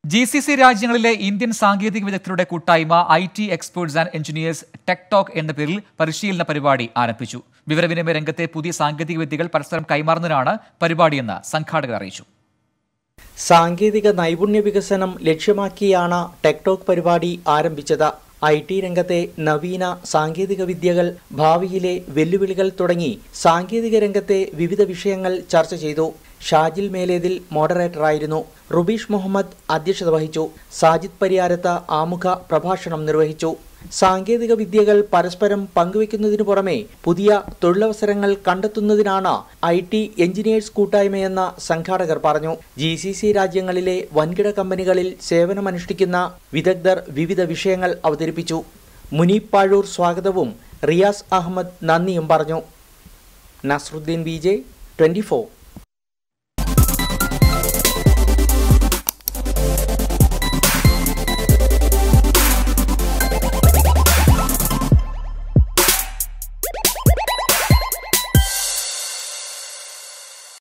G C C രാജ്യങ്ങളിലെ Indian സാങ്കേതിക വിദഗ്ധരുടെ കൂട്ടായ്മ I T experts and engineers TechTalk എന്ന പേരിൽ പരിശീലന പരിപാടി ആരംഭിച്ചു വിവരവിനിമയ രംഗത്തെ പുതിയ സാങ്കേതിക വിദ്യകൾ പരസ്പരം കൈമാറുന്നതിനാണ് പരിപാടിയെന്ന് സംഘാടകർ അറിയിച്ചു സാങ്കേതിക നൈപുണ്യ വികസനം ലക്ഷ്യമാക്കിയാണ് ടെക്ടോക്ക് പരിപാടി ആരംഭിച്ചത് ഐ ടി രംഗത്തെ നവീന സാങ്കേതിക വിദ്യകൾ ഭാവിയിലെ വെല്ലുവിളികൾ തുടങ്ങി സാങ്കേതിക രംഗത്തെ വിവിധ വിഷയങ്ങൾ ചർച്ച ചെയ്തു ഷാജിൽ മേലേതിൽ മോഡറേറ്ററായിരുന്നു റുബീഷ് മുഹമ്മദ് അധ്യക്ഷത വഹിച്ചു സാജിദ് പരിയാരത്ത് ആമുഖ പ്രഭാഷണം നിർവഹിച്ചു സാങ്കേതിക വിദ്യകൾ പരസ്പരം പങ്കുവെക്കുന്നതിനു പുറമെ പുതിയ തൊഴിലവസരങ്ങൾ കണ്ടെത്തുന്നതിനാണ് ഐ ടി എഞ്ചിനീയേഴ്സ് കൂട്ടായ്മയെന്ന് സംഘാടകർ പറഞ്ഞു ജി സി സി രാജ്യങ്ങളിലെ വൻകിട കമ്പനികളിൽ സേവനമനുഷ്ഠിക്കുന്ന വിദഗ്ധർ വിവിധ വിഷയങ്ങൾ അവതരിപ്പിച്ചു മുനീബ് പാഴൂർ സ്വാഗതവും റിയാസ് അഹമ്മദ് നന്ദിയും പറഞ്ഞു നസ്രുദ്ദീൻ ബി ജെ ട്വന്റി